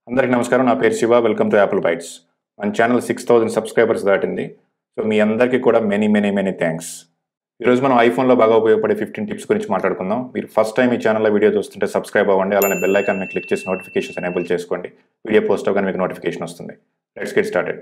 అందరికీ నమస్కారం నా పేరు Shiva welcome to Apple Bites మన ఛానల్ సిక్స్ థౌసండ్ సబ్స్క్రైబర్స్ దాటింది సో మీ అందరికీ కూడా మెనీ మెనీ మెనీ థ్యాంక్స్ ఈరోజు మనం ఐఫోన్లో బాగా ఉపయోగపడే ఫిఫ్టీన్ టిప్స్ గురించి మాట్లాడుకుందాం మీరు ఫస్ట్ టైం ఈ ఛానల్లో వీడియో చూస్తుంటే సబ్స్క్రైబ్ అవ్వండి అలానే బెల్ ఐకాన్ మీద క్లిక్ చేసి నోటిఫికేషన్స్ ఎనేబుల్ చేసుకోండి వీడియో పోస్ట్ అవగానే మీకు నోటిఫికేషన్ వస్తుంది let's get started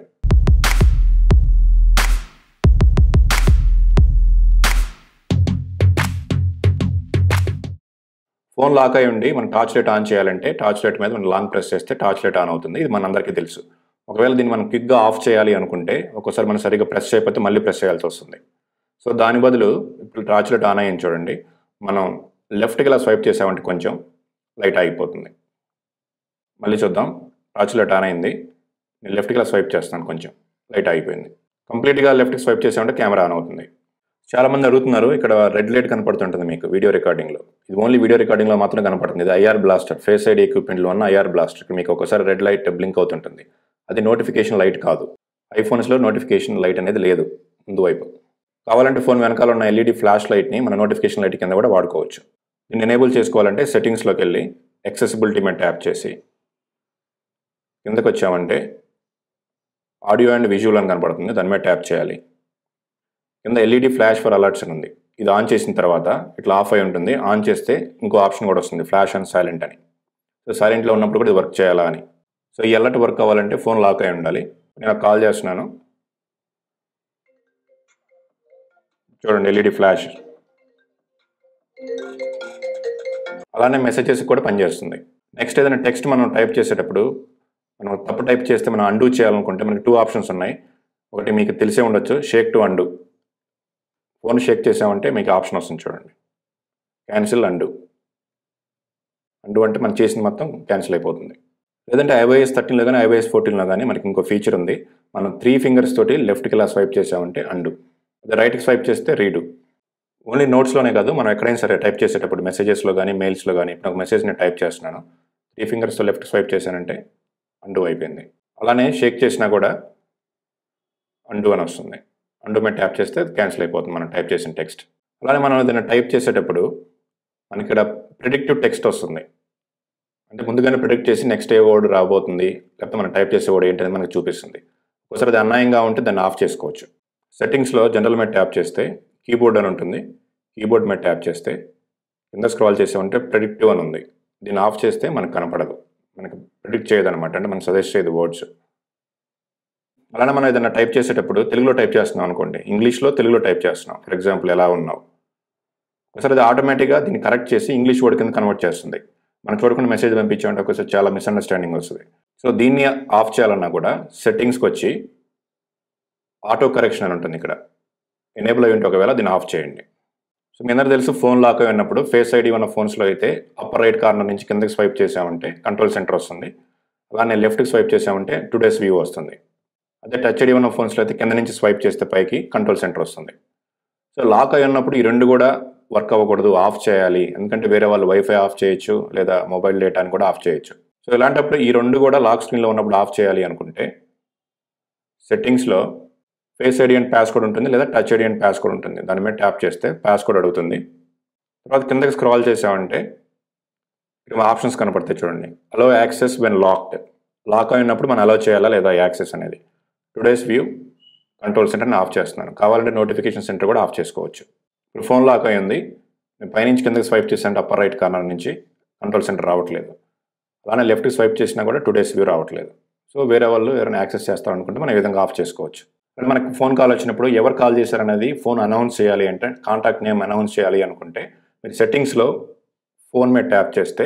phone lock అయి ఉండి మనం టార్చ్ లైట్ ఆన్ చేయాలంటే టార్చ్ లైట్ మీద మనం లాంగ్ ప్రెస్ చేస్తే టార్చ్ లైట్ ఆన్ అవుతుంది ఇది మనందరికీ తెలుసు ఒకవేళ దీన్ని మనం క్విక్గా ఆఫ్ చేయాలి అనుకుంటే ఒక్కోసారి మనం సరిగ్గా ప్రెస్ చేయకపోతే మళ్ళీ ప్రెస్ చేయాల్సి వస్తుంది సో దాని బదులు ఇప్పుడు టార్చ్ లైట్ ఆన్ అయ్యింది చూడండి మనం లెఫ్ట్కి ఇలా స్వైప్ చేసామంటే కొంచెం లైట్ ఆగిపోతుంది మళ్ళీ చూద్దాం టార్చ్ లైట్ ఆన్ అయింది నేను లెఫ్ట్కి ఇలా స్వైప్ చేస్తాను కొంచెం లైట్ ఆగిపోయింది కంప్లీట్గా లెఫ్ట్కి స్వైప్ చేసామంటే కెమెరా ఆన్ అవుతుంది చాలా మంది అడుగుతున్నారు ఇక్కడ రెడ్ లైట్ కనపడుతుంటుంది మీకు వీడియో రికార్డింగ్లో ఇది ఓన్లీ వీడియో రికార్డింగ్లో మాత్రం కనపడుతుంది ఇది ఐఆర్ బ్లాస్టర్ ఫేస్ ఐడి ఎక్విప్మెంట్లో ఉన్న ఐఆర్ బ్లాస్టర్ మీకు ఒకసారి రెడ్ లైట్ బ్లింక్ అవుతుంటుంది అది నోటిఫికేషన్ లైట్ కాదు ఐఫోన్స్లో నోటిఫికేషన్ లైట్ అనేది లేదు ముందు వైపు కావాలంటే ఫోన్ వెనకాల ఉన్న ఎల్ఈడి ఫ్లాష్ లైట్ని మన నోటిఫికేషన్ లైట్ కింద కూడా వాడుకోవచ్చు దీన్ని ఎనేబుల్ చేసుకోవాలంటే సెట్టింగ్స్లోకి వెళ్ళి యాక్సెసిబిలిటీ మీద ట్యాప్ చేసి కిందకు వచ్చామంటే ఆడియో అండ్ విజువల్ అని కనపడుతుంది దాని మీద ట్యాప్ చేయాలి కింద ఎల్ఈడి ఫ్లాష్ ఫర్ అలర్ట్స్ అని ఉంది ఇది ఆన్ చేసిన తర్వాత ఇట్లా ఆఫ్ అయి ఉంటుంది ఆన్ చేస్తే ఇంకో ఆప్షన్ కూడా వస్తుంది ఫ్లాష్ అండ్ సైలెంట్ అని సో సైలెంట్లో ఉన్నప్పుడు కూడా ఇది వర్క్ చేయాలా అని సో ఈ అలర్ట్ వర్క్ అవ్వాలంటే ఫోన్ లాక్ అయి ఉండాలి నేను కాల్ చేస్తున్నాను చూడండి ఎల్ఈడి ఫ్లాష్ అలానే మెసేజెస్ కూడా పనిచేస్తుంది నెక్స్ట్ ఏదైనా టెక్స్ట్ మనం టైప్ చేసేటప్పుడు మనం తప్పు టైప్ చేస్తే మనం అండూ చేయాలనుకుంటే మనకి టూ ఆప్షన్స్ ఉన్నాయి ఒకటి మీకు తెలిసే ఉండొచ్చు shake to undo phone shake చేసామంటే మీకు ఆప్షన్ వస్తుంది చూడండి క్యాన్సిల్ అండు అండు అంటే మనం చేసిన మొత్తం క్యాన్సిల్ అయిపోతుంది లేదంటే ఐవైఎస్ థర్టీన్లో కానీ ఐవైఎస్ ఫోర్టీన్లో కానీ మనకి ఇంకో ఫీచర్ ఉంది మనం త్రీ ఫింగర్స్ తోటి లెఫ్ట్కి ఇలా స్వైప్ చేసామంటే అండు అదే రైట్కి స్వైప్ చేస్తే రీడు ఓన్లీ నోట్స్లోనే కాదు మనం ఎక్కడైనా సరే టైప్ చేసేటప్పుడు మెసేజెస్లో కానీ మెయిల్స్లో కానీ ఇప్పుడు ఒక మెసేజ్ నేను టైప్ చేస్తున్నాను త్రీ ఫింగర్స్తో లెఫ్ట్ స్వైప్ చేశానంటే అండు అయిపోయింది అలానే షేక్ చేసినా కూడా అండు అని వస్తుంది అండు మీద ట్యాప్ చేస్తే క్యాన్సిల్ అయిపోతుంది మనం టైప్ చేసిన టెక్స్ట్ అలానే మనం ఏదైనా టైప్ చేసేటప్పుడు మనకి ఇక్కడ ప్రిడిక్టివ్ టెక్స్ట్ వస్తుంది అంటే ముందుగానే ప్రిడిక్ట్ చేసి నెక్స్ట్ ఏ వర్డ్ రాబోతుంది లేకపోతే మనం టైప్ చేసే వర్డ్ ఏంటనేది మనకు చూపిస్తుంది ఒకసారి అది అన్యాయంగా ఉంటే దాన్ని ఆఫ్ చేసుకోవచ్చు సెట్టింగ్స్లో జనరల్ మీద ట్యాప్ చేస్తే కీబోర్డ్ అని ఉంటుంది కీబోర్డ్ మీద ట్యాప్ చేస్తే కింద స్క్రాల్ చేసామంటే ప్రిడిక్టివ్ అని ఉంది దీన్ని ఆఫ్ చేస్తే మనకు కనపడదు మనకి ప్రిడిక్ట్ చేయదన్నమాట అంటే మనం సజెస్ట్ చేయదు వర్డ్స్ అలానే మనం ఏదైనా టైప్ చేసేటప్పుడు తెలుగులో టైప్ చేస్తున్నాం అనుకోండి ఇంగ్లీష్లో తెలుగులో టైప్ చేస్తున్నాం ఫర్ ఎగ్జాంపుల్ ఎలా ఉన్నావు ఒకసారి అది ఆటోమేటిక్గా దీన్ని కరెక్ట్ చేసి ఇంగ్లీష్ వర్డ్ కింద కన్వర్ట్ చేస్తుంది మనం చూడకుండా మెసేజ్ పంపించామంటే ఒకసారి చాలా మిస్అండర్స్టాండింగ్ వస్తుంది సో దీన్ని ఆఫ్ చేయాలన్నా కూడా సెట్టింగ్స్కి వచ్చి ఆటో కరెక్షన్ అని ఉంటుంది ఇక్కడ ఎనేబుల్ అయి ఉంటే ఒకవేళ దీన్ని ఆఫ్ చేయండి సో మీ అందరూ తెలుసు ఫోన్ లాక్ అయి ఉన్నప్పుడు ఫేస్ ఐడి ఉన్న ఫోన్స్లో అయితే అప్పర్ రైట్ కార్నర్ నుంచి కిందకి స్వైప్ చేసామంటే కంట్రోల్ సెంటర్ వస్తుంది అలానే లెఫ్ట్కి స్వైప్ చేసామంటే టుడేస్ వ్యూ వస్తుంది అదే టచ్ ఐడి ఉన్న ఫోన్స్లో అయితే కింద నుంచి స్వైప్ చేస్తే పైకి కంట్రోల్ సెంటర్ వస్తుంది సో లాక్ అయి ఉన్నప్పుడు ఈ రెండు కూడా వర్క్ అవ్వకూడదు ఆఫ్ చేయాలి ఎందుకంటే వేరే వాళ్ళు వైఫై ఆఫ్ చేయొచ్చు లేదా మొబైల్ డేటాని కూడా ఆఫ్ చేయొచ్చు సో ఇలాంటప్పుడు ఈ రెండు కూడా లాక్ స్క్రీన్లో ఉన్నప్పుడు ఆఫ్ చేయాలి అనుకుంటే సెట్టింగ్స్లో ఫేస్ ఐడి అండ్ పాస్కోడ్ ఉంటుంది లేదా టచ్ ఐడి అండ్ పాస్కోడ్ ఉంటుంది దాని మీద ట్యాప్ చేస్తే పాస్కోడ్ అడుగుతుంది తర్వాత కిందకి స్క్రాల్ చేసామంటే ఇక్కడ ఆప్షన్స్ కనపడతాయి చూడండి allow access when locked lock అయినప్పుడు మనం అలో చేయాలా లేదా యాక్సెస్ అనేది టుడేస్ వ్యూ కంట్రోల్ సెంటర్ని ఆఫ్ చేస్తున్నాను కావాలంటే నోటిఫికేషన్ సెంటర్ కూడా ఆఫ్ చేసుకోవచ్చు ఇప్పుడు ఫోన్ లాక్ అయింది నేను పైనుంచి కిందకి స్వైప్ చేసాను అప్పర్ రైట్ కార్నర్ నుంచి కంట్రోల్ సెంటర్ రావట్లేదు అలానే లెఫ్ట్కి స్వైప్ చేసినా కూడా టుడేస్ వ్యూ రావట్లేదు సో వేరే వాళ్ళు ఎవరైనా యాక్సెస్ చేస్తారు అనుకుంటే మనం ఈ విధంగా ఆఫ్ చేసుకోవచ్చు మరి మనకి ఫోన్ కాల్ వచ్చినప్పుడు ఎవరు కాల్ చేశారనేది ఫోన్ అనౌన్స్ చేయాలి అంటే కాంటాక్ట్ నేమ్ అనౌన్స్ చేయాలి అనుకుంటే మీరు సెట్టింగ్స్లో ఫోన్ మీద ట్యాప్ చేస్తే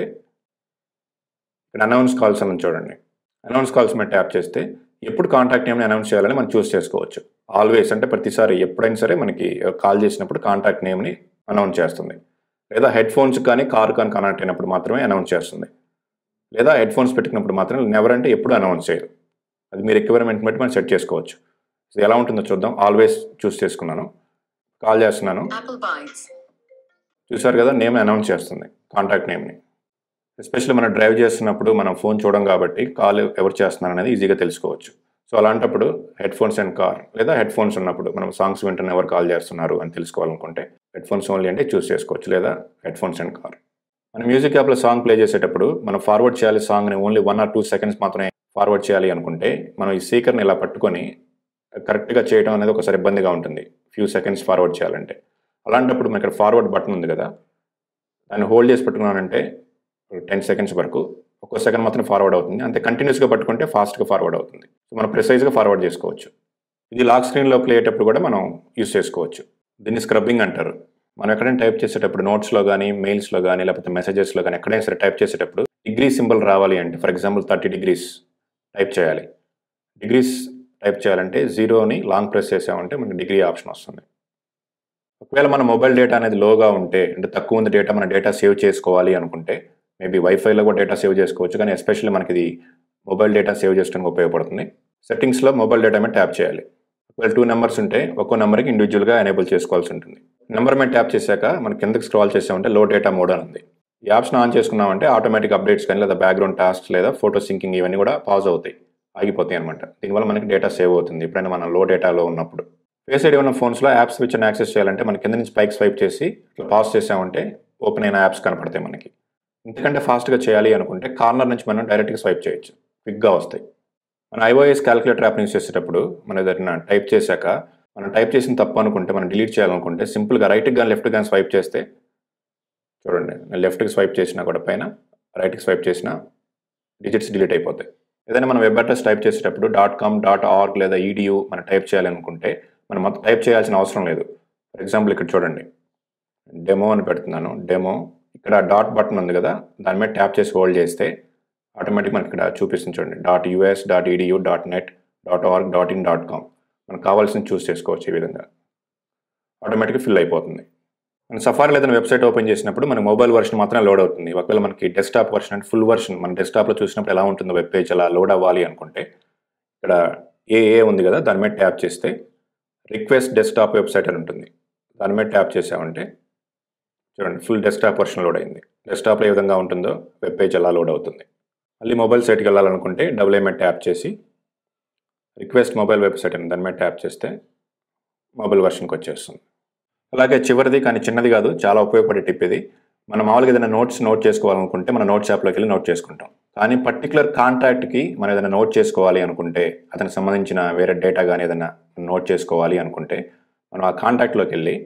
ఇక్కడ అనౌన్స్ కాల్స్ అని చూడండి అనౌన్స్ కాల్స్ మీద ట్యాప్ చేస్తే ఎప్పుడు కాంటాక్ట్ నేమ్ని అనౌన్స్ చేయాలని మనం చూస్ చేసుకోవచ్చు ఆల్వేస్ అంటే ప్రతిసారి ఎప్పుడైనా సరే మనకి కాల్ చేసినప్పుడు కాంటాక్ట్ నేమ్ని అనౌన్స్ చేస్తుంది లేదా హెడ్ ఫోన్స్ కానీ కార్ కానీ కనెక్ట్ అయినప్పుడు మాత్రమే అనౌన్స్ చేస్తుంది లేదా హెడ్ ఫోన్స్ పెట్టుకున్నప్పుడు మాత్రం నెవర్ అంటే ఎప్పుడు అనౌన్స్ చేయదు అది మీ రిక్వైర్మెంట్ బట్టి మనం సెట్ చేసుకోవచ్చు ఇది ఎలా ఉంటుందో చూద్దాం ఆల్వేస్ చూస్ చేసుకున్నాను కాల్ చేస్తున్నాను Apple Bites. చూసారు కదా నేమ్ అనౌన్స్ చేస్తుంది కాంటాక్ట్ నేమ్ని ఎస్పెషల్లీ మనం డ్రైవ్ చేస్తున్నప్పుడు మనం ఫోన్ చూడం కాబట్టి కాల్ ఎవరు చేస్తున్నారు అనేది ఈజీగా తెలుసుకోవచ్చు సో అలాంటప్పుడు హెడ్ ఫోన్స్ అండ్ కార్ లేదా హెడ్ ఫోన్స్ ఉన్నప్పుడు మనం సాంగ్స్ వింటున్న ఎవరు కాల్ చేస్తున్నారు అని తెలుసుకోవాలనుకుంటే హెడ్ ఫోన్స్ ఓన్లీ అంటే చూస్ చేసుకోవచ్చు లేదా హెడ్ ఫోన్స్ అండ్ కార్ మన మ్యూజిక్ యాప్లో సాంగ్ ప్లే చేసేటప్పుడు మనం ఫార్వర్డ్ చేయాలి సాంగ్ని only one or two seconds మాత్రమే ఫార్వర్డ్ చేయాలి అనుకుంటే మనం ఈ స్పీకర్ని ఇలా పట్టుకొని కరెక్ట్గా చేయడం అనేది ఒకసారి ఇబ్బందిగా ఉంటుంది ఫ్యూ సెకండ్స్ ఫార్వర్డ్ చేయాలంటే అలాంటప్పుడు మనకి ఇక్కడ ఫార్వర్డ్ బటన్ ఉంది కదా దాన్ని హోల్డ్ చేసి పెట్టుకున్నానంటే టెన్ సెకండ్స్ వరకు ఒక్కో సెకండ్ మాత్రం ఫార్వర్డ్ అవుతుంది అంతే కంటిన్యూస్గా పట్టుకుంటే ఫాస్ట్గా ఫార్వర్డ్ అవుతుంది సో మనం ప్రిసైజ్గా ఫార్వర్డ్ చేసుకోవచ్చు ఇది లాక్ స్క్రీన్లో ప్లే అయ్యేటప్పుడు కూడా మనం యూస్ చేసుకోవచ్చు దీన్ని స్క్రబ్బింగ్ అంటారు మనం ఎక్కడైనా టైప్ చేసేటప్పుడు నోట్స్లో కానీ మెయిల్స్లో కానీ లేకపోతే మెసేజెస్లో కానీ ఎక్కడైనా సరే టైప్ చేసేటప్పుడు డిగ్రీ సింబల్ రావాలి అంటే for example thirty degrees type చేయాలి డిగ్రీస్ టైప్ చేయాలంటే జీరోని లాంగ్ ప్రెస్ చేసామంటే మనకి డిగ్రీ ఆప్షన్ వస్తుంది ఒకవేళ మన మొబైల్ డేటా అనేది లోగా ఉంటే అంటే తక్కువ ఉంది డేటా మన డేటా సేవ్ చేసుకోవాలి అనుకుంటే మేబీ వైఫైలో కూడా డేటా సేవ్ చేసుకోవచ్చు కానీ ఎస్పెషల్లీ మనకి ఇది మొబైల్ డేటా సేవ్ చేసుకోవడానికి ఉపయోగపడుతుంది సెట్టింగ్స్లో మొబైల్ డేటా మీద ట్యాప్ చేయాలి ఒకవేళ టూ నెంబర్స్ ఉంటే ఒక్కో నెంబర్కి ఇండివిజువల్గా ఎనేబుల్ చేసుకోవాల్సి ఉంటుంది నెంబర్ మీద ట్యాప్ చేశాక మనం కిందకి స్క్రాల్ చేసామంటే లో డేటా మోడ్ అని ఉంది ఈ ఆప్షన్ ఆన్ చేసుకున్నామంటే ఆటోమేటిక్ అప్డేట్స్ కానీ లేదా బ్యాక్గ్రౌండ్ టాస్క్ లేదా ఫోటో సింకింగ్ ఇవన్నీ కూడా పాజ్ అవుతాయి ఆగిపోతాయి అనమాట దీనివల్ల మనకి డేటా సేవ్ అవుతుంది ఎప్పుడైనా మనం లో డేటాలో ఉన్నప్పుడు ఫేస్ ఐడి ఉన్న ఫోన్స్లో యాప్స్ స్విచ్ యాక్సెస్ చేయాలంటే మనం కింద నుంచి పైకి స్వైప్ చేసి ఇట్లా పాజ్ చేసామంటే ఓపెన్ అయిన యాప్స్ కనపడతాయి మనకి ఇంతకంటే ఫాస్ట్గా చేయాలి అనుకుంటే కార్నర్ నుంచి మనం డైరెక్ట్గా స్వైప్ చేయొచ్చు క్విక్గా వస్తాయి మన ఐఓఎస్ క్యాలిక్యులేటర్ యాప్ యూస్ చేసేటప్పుడు మనం ఏదైనా టైప్ చేశాక మనం టైప్ చేసిన తప్పు అనుకుంటే మనం డిలీట్ చేయాలనుకుంటే సింపుల్గా రైట్కి కానీ లెఫ్ట్ కానీ స్వైప్ చేస్తే చూడండి నేను లెఫ్ట్కి స్వైప్ చేసినా కూడా పైన రైట్కి స్వైప్ చేసినా డిజిట్స్ డిలీట్ అయిపోతాయి ఏదైనా మనం వెబ్ అడ్రస్ టైప్ చేసేటప్పుడు డాట్ కామ్ డాట్ ఆర్గ్ లేదా ఈడియూ మనం టైప్ చేయాలనుకుంటే మనం మొత్తం టైప్ చేయాల్సిన అవసరం లేదు ఫర్ ఎగ్జాంపుల్ ఇక్కడ చూడండి డెమో అని పెడుతున్నాను డెమో ఇక్కడ డాట్ బటన్ ఉంది కదా దాని మీద ట్యాప్ చేసి హోల్డ్ చేస్తే ఆటోమేటిక్ మనకి ఇక్కడ చూపిస్తుంది చూడండి dot US dot edu dot net dot org dot in dot com మనకు కావాల్సింది చూస్ చేసుకోవచ్చు ఈ విధంగా ఆటోమేటిక్గా ఫిల్ అయిపోతుంది మన సఫారీ ఏదైనా వెబ్సైట్ ఓపెన్ చేసినప్పుడు మన మొబైల్ వర్షన్ మాత్రమే లోడ్ అవుతుంది ఒకవేళ మనకి డెస్క్టాప్ వర్షన్ అంటే ఫుల్ వర్షన్ మన డెస్క్టాప్లో చూసినప్పుడు ఎలా ఉంటుందో వెబ్ పేజ్ అలా లోడ్ అవ్వాలి అనుకుంటే ఇక్కడ ఏ ఏ ఉంది కదా దాని మీద ట్యాప్ చేస్తే రిక్వెస్ట్ డెస్క్టాప్ వెబ్సైట్ అని ఉంటుంది దాని మీద ట్యాప్ చేసామంటే చూడండి ఫుల్ డెస్క్టాప్ వర్షన్ లోడ్ అయింది డెస్క్టాప్లో ఏ విధంగా ఉంటుందో వెబ్ పేజ్ అలా లోడ్ అవుతుంది మళ్ళీ మొబైల్ సైట్కి వెళ్ళాలనుకుంటే డబుల్ ఏ మీద ట్యాప్ చేసి రిక్వెస్ట్ మొబైల్ వెబ్సైట్ అని దాని మీద ట్యాప్ చేస్తే మొబైల్ వర్షన్కి వచ్చేస్తుంది అలాగే చివరిది కానీ చిన్నది కాదు చాలా ఉపయోగపడే టిప్ ఇది మనం మామూలుగా ఏదైనా నోట్స్ నోట్ చేసుకోవాలనుకుంటే మన నోట్స్ యాప్లోకి వెళ్ళి నోట్ చేసుకుంటాం కానీ పర్టికులర్ కాంటాక్ట్కి మనం ఏదైనా నోట్ చేసుకోవాలి అనుకుంటే అతనికి సంబంధించిన వేరే డేటా కానీ ఏదైనా నోట్ చేసుకోవాలి అనుకుంటే మనం ఆ కాంటాక్ట్లోకి వెళ్ళి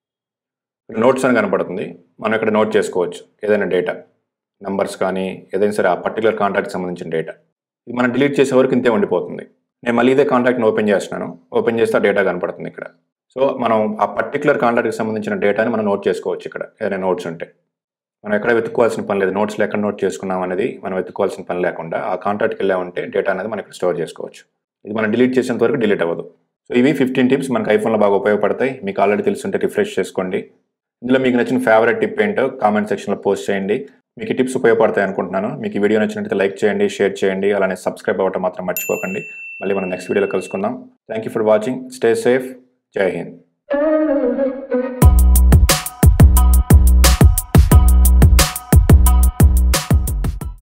నోట్స్ అని కనపడుతుంది మనం ఇక్కడ నోట్ చేసుకోవచ్చు ఏదైనా డేటా నెంబర్స్ కానీ ఏదైనా సరే ఆ పర్టికులర్ కాంటాక్ట్కి సంబంధించిన డేటా ఇది మనం డిలీట్ చేసే వరకు ఇంతే ఉండిపోతుంది నేను మళ్ళీ ఇదే కాంటాక్ట్ని ఓపెన్ చేస్తున్నాను ఓపెన్ చేస్తే ఆ డేటా కనపడుతుంది ఇక్కడ సో మనం ఆ పర్టికులర్ కాంటాక్ట్కి సంబంధించిన డేటాని మనం నోట్ చేసుకోవచ్చు ఇక్కడ ఏదైనా నోట్స్ ఉంటే మనం ఎక్కడ వెతుక్కోవాల్సిన పని లేదు నోట్స్లో ఎక్కడ నోట్ చేసుకున్నాం అనేది మనం వెతుక్కోవాల్సిన పని లేకుండా ఆ కాంటాక్ట్కి వెళ్ళామంటే డేటా అనేది మనం ఇక్కడ స్టోర్ చేసుకోవచ్చు ఇది మనం డిలీట్ చేసేంత వరకు డిలీట్ అవ్వదు సో ఇవి ఫిఫ్టీన్ టిప్స్ మనకు ఐఫోన్లో బాగా ఉపయోగపడతాయి మీకు ఆల్రెడీ తెలుసుంటే రిఫ్రెష్ చేసుకోండి ఇందులో మీకు నచ్చిన ఫేవరెట్ టిప్ ఏంటో కామెంట్ సెక్షన్లో పోస్ట్ చేయండి మీకు ఈ టిప్స్ ఉపయోగపడతాయి అనుకుంటున్నాను మీకు ఈ వీడియో నచ్చినట్లయితే లైక్ చేయండి షేర్ చేయండి అలానే సబ్స్క్రైబ్ అవ్వటం మాత్రం మర్చిపోకండి మళ్ళీ మనం నెక్స్ట్ వీడియోలో కలుసుకుందాం thank you for watching stay safe జై హింద్